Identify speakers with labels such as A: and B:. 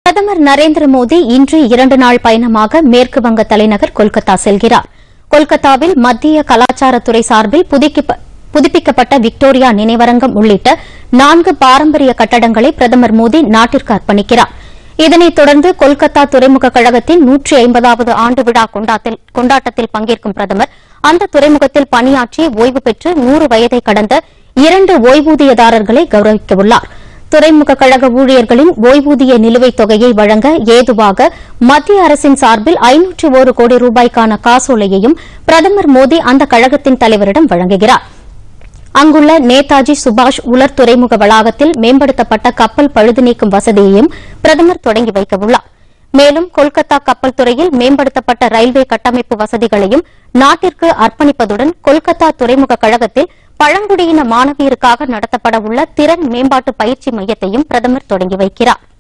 A: பிரதமர் நரேந்திர மோடி இன்று இரண்டு நாள் பயணமாக மேற்கு வங்க தலைநகர் கொல்கத்தா செல்கிறார் கொல்கத்தாவில் மத்திய கலாச்சாரத்துறை சார்பில் புதுப்பிக்க- புதுப்பிக்கப்பட்ட விக்டோரியா நினைவரங்கம் உள்ளிட்ட நான்கு பாரம்பரிய கட்டடங்களை பிரதமர் மோடி நாட்டிற்கு அர்ப்பணிக்கிறார் இதனைத் தொடர்ந்து கொல்கத்தா துறைமுக கழகத்தின் நூற்றி ஐம்பதாவது ஆண்டு விழா கொண்டாட்டத்தில்- கொண்டாட்டத்தில் பங்கேற்கும் பிரதமர் அந்த துறைமுகத்தில் பணியாற்றி ஓய்வு பெற்று நூறு வயதை கடந்த இரண்டு ஓய்வூதியதாரர்களை கௌரவிக்கவுள்ளார் துறைமுக கழக ஊழியர்களின் ஓய்வூதிய நிலுவைத் தொகையை வழங்க ஏதுவாக மத்திய அரசின் சார்பில் ஐநூற்று ஒரு கோடி ரூபாய்க்கான காசோலையையும் பிரதமர் மோடி அந்த கழகத்தின் தலைவரிடம் வழங்குகிறார் அங்குள்ள நேதாஜி சுபாஷ் உலர் துறைமுக வளாகத்தில் மேம்படுத்தப்பட்ட கப்பல் பழுது நீக்கும் வசதியையும் பிரதமர் தொடங்கி வைக்கவுள்ளார் மேலும் கொல்கத்தா கப்பல் துறையில் மேம்படுத்தப்பட்ட ரயில்வே கட்டமைப்பு வசதிகளையும் நாட்டிற்கு அர்ப்பணிப்பதுடன் கொல்கத்தா துறைமுக கழகத்தில் பழங்குடியின மாணவியருக்காக நடத்தப்பட உள்ள திறன் மேம்பாட்டு பயிற்சி மையத்தையும் பிரதமர் தொடங்கி வைக்கிறார்